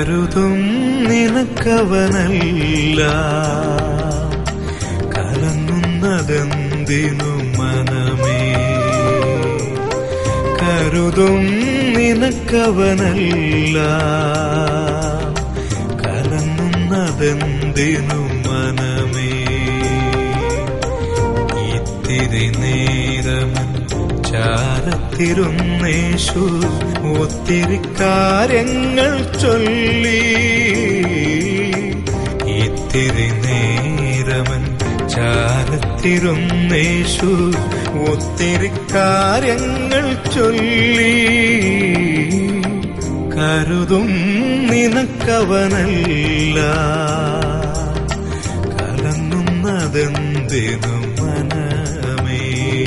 കരുതും നിനക്കവനല്ല കലങ്ങുന്നതെന്തിനു മനമേ കരുതും നിനക്കവനല്ല കലങ്ങുന്നതെന്തിനു മനമേ ഇത്തിരി നേരമൻ ചാരത്തിരുന്നേശു ഒത്തിരി കാര്യങ്ങൾ ചൊല്ലി ഇത്തിരി നേരമൻ ചാരത്തിരുന്നേശു ഒത്തിരി കാര്യങ്ങൾ ചൊല്ലി കരുതും നിനക്കവനല്ല കലങ്ങുന്നതെന്തിനു മനമേ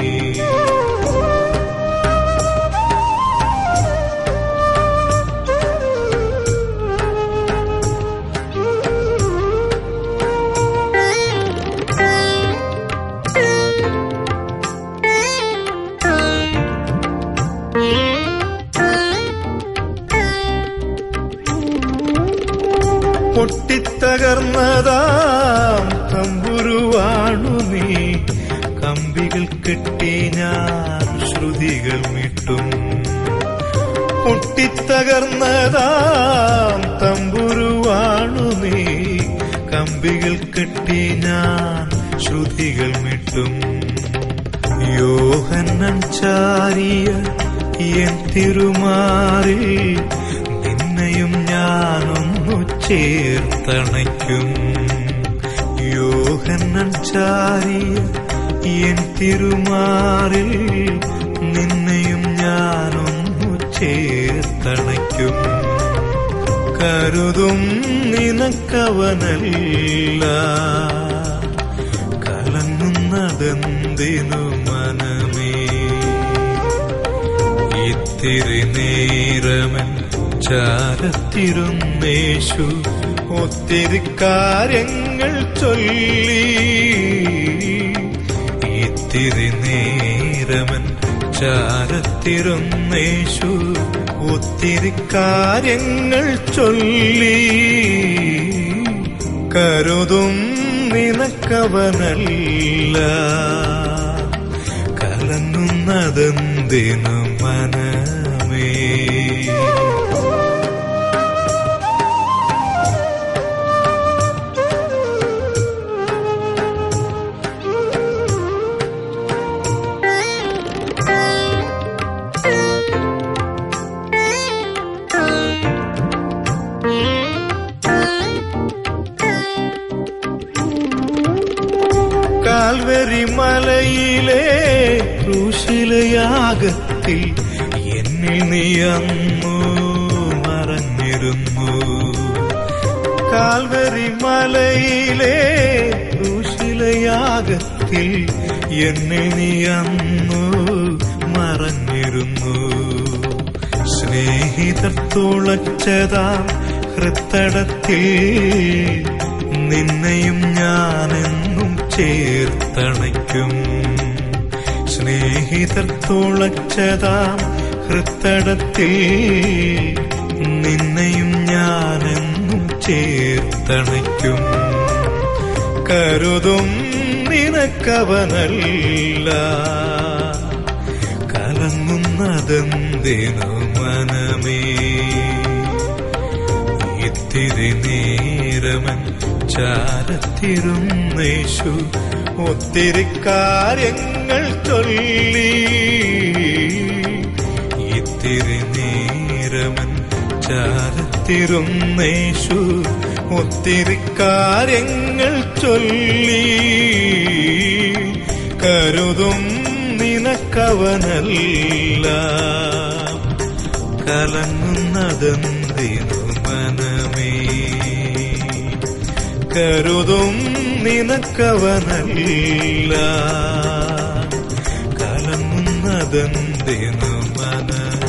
പൊട്ടിത്തകർന്നതാം തമ്പുരുവാണു നീ കമ്പികൾ കെട്ടി ഞാൻ ശ്രുതികൾ മിട്ടും പൊട്ടിത്തകർന്നതാം തമ്പുരുവാണു നീ കമ്പികൾ കെട്ടി ഞാൻ ശ്രുതികൾ മിട്ടും യോഹന്നൻ ചാരിയ എൻ തിരുമാറിൽ നിന്നെയും ഞാനൊന്നു ചേർത്തണയ്ക്കും യോഹന്നൻ ചാരിയ എൻ തിരുമാറിൽ നിന്നെയും ഞാനൊന്നു ചേർത്തണയ്ക്കും കരുതും നിനക്കവനല്ല കലങ്ങുന്നതെന്തിനു മനമേ ഇത്തിരി നേരമൻ ചാരത്തിരുന്നേശു ഒത്തിരി കാര്യങ്ങൾ ചൊല്ലി ഇത്തിരി നേരമൻ ചാരത്തിരുന്നേശു ഒത്തിരി കാര്യങ്ങൾ ചൊല്ലി കരുതും നിനക്കവനല്ല കലങ്ങുന്നതെന്തിനു മനമേ കാൽവരി മലയിലെ ക്രൂശിലയാഗത്തിൽ എന്നിൽ നീ അന്നു മറഞ്ഞിരുന്നു കാൽവരി മലയിലെ ക്രൂശിലയാഗത്തിൽ എന്നിൽ നീ അന്നു മറഞ്ഞിരുന്നു സ്നേഹിതർ തുളച്ചതാം ഹൃത്തടത്തിൽ നിന്നെയും ഞാനെന്നും ചേർത്തണയ്ക്കും സ്നേഹിതർ തുളച്ചതാം ഹൃത്തടത്തിൽ നിന്നെയും ഞാനെന്നും ചേർത്തണയ്ക്കും കരുതും നിനക്കവനല്ല കലങ്ങുന്നതെന്തിനു മനമേ ഇത്തിരി നേരമൻ ചാരത്തിരുന്നേശു ഒത്തിരി കാര്യങ്ങൾ ചൊല്ലി ഇത്തിരി നേരമൻ ചാരത്തിരുന്നേശു ഒത്തിരി കാര്യങ്ങൾ ചൊല്ലി കരുതും നിനക്കവനല്ല കലങ്ങുന്നതെന്തിനു മനമേ കരുതും നിനക്കവനല്ല കലങ്ങുന്നതെന്തിനു മനമേ